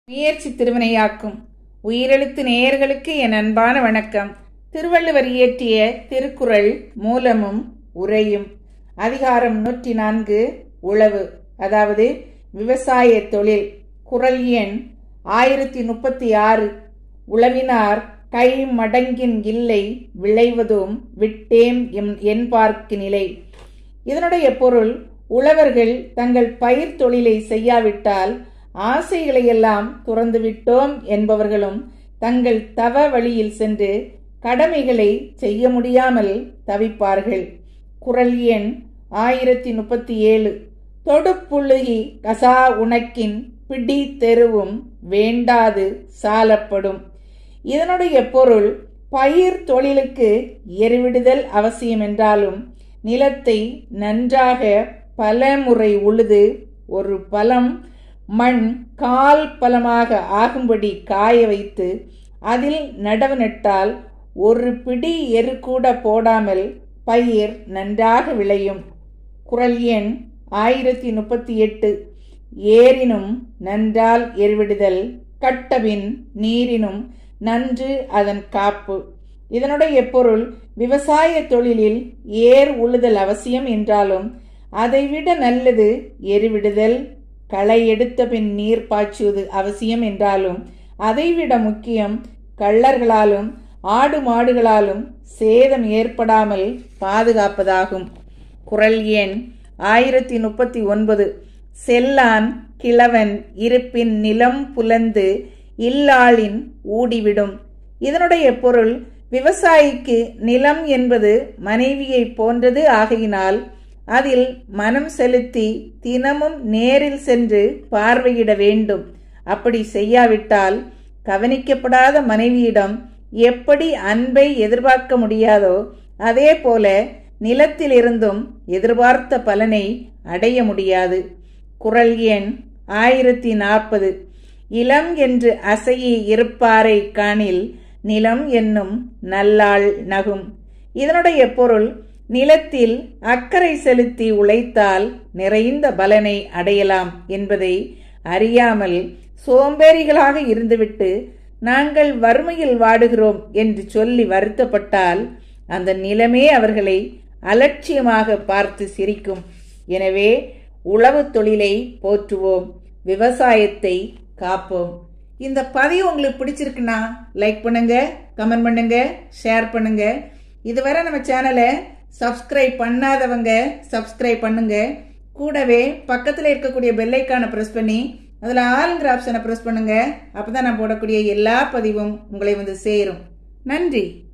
முயற்சி திருவினையாக்கும் உயிரெழுத்து நேயர்களுக்கு என் அன்பான வணக்கம் திருவள்ளுவர் இயற்றிய திருக்குறள் மூலமும் உரையும் அதிகாரம் நூற்றி நான்கு உழவு அதாவது விவசாய தொழில் குரல் எண் ஆயிரத்தி முப்பத்தி ஆறு உழவினார் கை மடங்கின் இல்லை விளைவதும் விட்டேம் எம் என்பார்க்கு நிலை இதனுடைய பொருள் உழவர்கள் தங்கள் பயிர் தொழிலை செய்யாவிட்டால் ஆசைகளையெல்லாம் துறந்துவிட்டோம் என்பவர்களும் தங்கள் தவ வழியில் சென்று கடமைகளை செய்ய முடியாமல் தவிப்பார்கள் குரல் எண் ஆயிரத்தி முப்பத்தி ஏழு தொடுப்புழுகி கசா உனக்கின் பிடி தெருவும் வேண்டாது சாலப்படும் இதனுடைய பொருள் பயிர் தொழிலுக்கு எருவிடுதல் அவசியம் என்றாலும் நிலத்தை நன்றாக பல முறை உழுது ஒரு பலம் மண் கால் பலமாக ஆகும்படி காய வைத்து அதில் நடவு நட்டால் ஒரு பிடி எரு கூட போடாமல் பயிர் நன்றாக விளையும் குரல் எண் ஆயிரத்தி முப்பத்தி எட்டு ஏரினும் நன்றால் எருவிடுதல் கட்டபின் நீரினும் நன்று அதன் காப்பு இதனுடைய பொருள் விவசாய தொழிலில் ஏர் உழுதல் அவசியம் என்றாலும் அதைவிட நல்லது எருவிடுதல் களை எடுத்த பின் நீர் பாய்ச்சுவது அவசியம் என்றாலும் அதைவிட முக்கியம் கள்ளர்களாலும் ஆடு மாடுகளாலும் சேதம் ஏற்படாமல் பாதுகாப்பதாகும் குரல் எண் ஆயிரத்தி முப்பத்தி ஒன்பது செல்லான் கிழவன் இருப்பின் நிலம் புலந்து இல்லாளின் ஊடிவிடும் இதனுடைய பொருள் விவசாயிக்கு நிலம் என்பது மனைவியை போன்றது ஆகையினால் அதில் மனம் செலுத்தி தினமும் நேரில் சென்று பார்வையிட வேண்டும் அப்படி செய்யாவிட்டால் கவனிக்கப்படாத மனைவியிடம் எப்படி அன்பை எதிர்பார்க்க முடியாதோ அதே போல நிலத்திலிருந்தும் எதிர்பார்த்த பலனை அடைய முடியாது குரல் எண் ஆயிரத்தி நாற்பது இளம் என்று அசையி இருப்பாரை காணில் நிலம் என்னும் நல்லாள் நகும் இதனுடைய பொருள் நிலத்தில் அக்கறை செலுத்தி உழைத்தால் நிறைந்த பலனை அடையலாம் என்பதை அறியாமல் சோம்பேறிகளாக இருந்துவிட்டு நாங்கள் வறுமையில் வாடுகிறோம் என்று சொல்லி வருத்தப்பட்டால் அந்த நிலமே அவர்களை அலட்சியமாக பார்த்து சிரிக்கும் எனவே உழவு தொழிலை போற்றுவோம் விவசாயத்தை காப்போம் இந்த பதிவு உங்களுக்கு பிடிச்சிருக்குன்னா லைக் பண்ணுங்க கமெண்ட் பண்ணுங்க ஷேர் பண்ணுங்க இதுவரை நம்ம சேனலை சப்ஸ்கிரைப் பண்ணாதவங்க சப்ஸ்கிரைப் பண்ணுங்க கூடவே பக்கத்தில் இருக்கக்கூடிய பெல்லைக்கான ப்ரெஸ் பண்ணி அதில் ஆளுங்கிற ஆப்ஷனை ப்ரெஸ் பண்ணுங்க அப்போ தான் நான் போடக்கூடிய எல்லா பதிவும் உங்களை வந்து சேரும் நன்றி